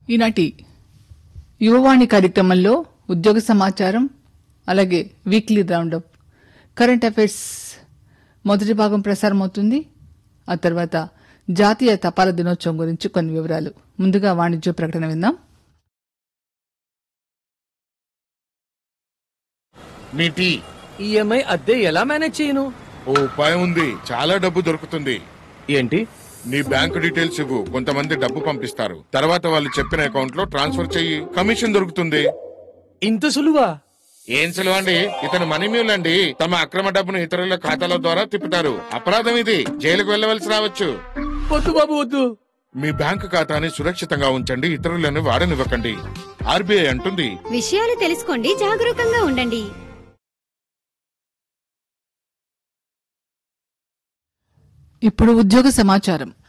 ఈనాటి యువవాణి కార్యక్రమంలో ఉద్యోగ సమాచారం అలాగే వీక్లీ రౌండప్ కరెంట్ అఫైర్స్ మొదటి భాగం ప్రసారమవుతుంది ఆ తర్వాత జాతీయ తపాలా దినోత్సవం గురించి కొన్ని వివరాలు ముందుగా వాణిజ్య ప్రకటన విందాం మీ టీ ఈఎంఐ అద్దె ఎలా మేనేజ్ చేయను ఓ ఉపాయం ఉంది చాలా డబ్బు దొరుకుతుంది ఏంటి నీ బ్యాంక్ డీటెయిల్స్ ఇవ్వు కొంతమంది డబ్బు పంపిస్తారు తర్వాత వాళ్ళు చెప్పిన అకౌంట్ లో ట్రాన్స్ఫర్ చెయ్యి కమిషన్ దొరుకుతుంది ఇంత సులువా ఏం సులువండి ఇతను మనీ మ్యూల్ అండి తమ అక్రమ డబ్బును ఇతరుల ఖాతాల ద్వారా తిప్పుతారు అపరాధం ఇది జైలుకు వెళ్ళవలసి రావచ్చు వద్దు బాబు వద్దు మీ బ్యాంక్ ఖాతాని సురక్షితంగా ఉంచండి ఇతరులను వాడనివ్వకండి ఆర్బీఐ అంటుంది విషయాలు తెలుసుకోండి జాగరూకంగా ఉండండి ఇప్పుడు ఉద్యోగ సమాచారం